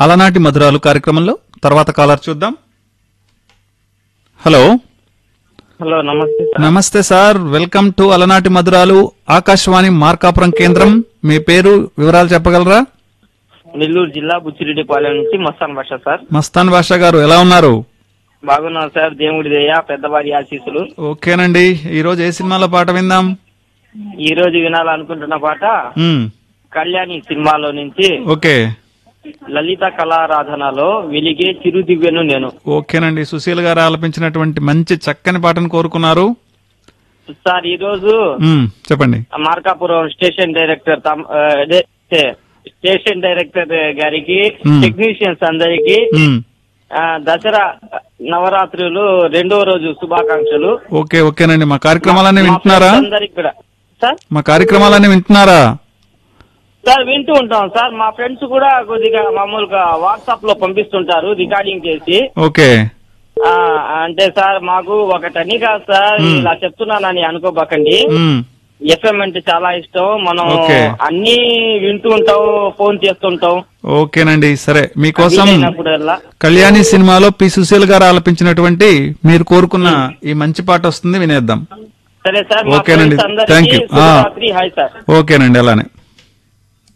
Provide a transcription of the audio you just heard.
అలనాటి మధురాలు కార్యక్రమంలో తర్వాత కాలర్ చూద్దాం హలో హలో నమస్తే సార్ నమస్తే సార్ వెల్కమ్ టు అలనాటి మధురాలు ఆకాశవాణి మార్కాపురం కేంద్రం మీ పేరు వివరాలు చెప్పగలరా నెల్లూరు జిల్లా బుచ్చిరెడ్డిపాలెం నుంచి మస్తాన్ భాష సార్ మస్తాన్ బాషా గారు ఎలా ఉన్నారు బాగున్నాను సార్ దేవుడి దయ పెద్దవారి ఆశీస్సులు ఓకేనండి ఈ రోజు ఏ సినిమాలో పాట విందాం ఈ రోజు వినాలనుకుంటున్న పాట మ్మ్. కళ్యాణి సినిమాలో నుంచి ఓకే లలిత కళారాధనలో వెలిగే చిరు దివ్యను నేను ఓకేనండి సుశీల్ గారు ఆలపించినటువంటి మంచి చక్కని పాటను కోరుకున్నారు సార్ ఈ రోజు మ్మ్. చెప్పండి మార్కాపురం స్టేషన్ డైరెక్టర్ తమ్- ఆ, అదే, స్టేషన్ డైరెక్టర్ గారికి Hmm. టెక్నీషియన్స్ అందరికి మ్మ్. ఆ, దసరా నవరాత్రులు రెండో రోజు శుభాకాంక్షలు ఓకే ఓకేనండి మా కార్యక్రమాలన్నీ మా వింటున్నారా friends అందరికి కూడా సార్ మా కార్యక్రమాలన్నీ వింటున్నారా సార్ వింటూ ఉంటాం సార్ మా ఫ్రెండ్స్ కూడా కొద్దిగా మామూలుగా వాట్సాప్ లో పంపిస్తుంటారు రికార్డింగ్ చేసి ఓకే ఆ అంటే సార్ మాకు ఒకటని కాదు సార్ Hmm. ఇలా చెప్తున్నానని అనుకోబాకండి మ్మ్. ఎఫ్ఎం అంటే చాలా ఇష్టం మనం Okay. అన్ని వింటూ ఉంటాం ఫోన్ చేస్తుంటాం ఓకేనండి సరే మీకోసం వీలైనప్పుడల్లా కళ్యాణి సినిమాలో పి సుశీల్ గారు ఆలపించినటువంటి మీరు కోరుకున్న ఈ మంచి పాట వస్తుంది వినేద్దాం సరే సార్ మా ఓకేనండి. ఫ్రెండ్స్ Thank అందరికీ you. ఆ. శుభరాత్రి హాయ్ సార్ ఓకేనండి అలానే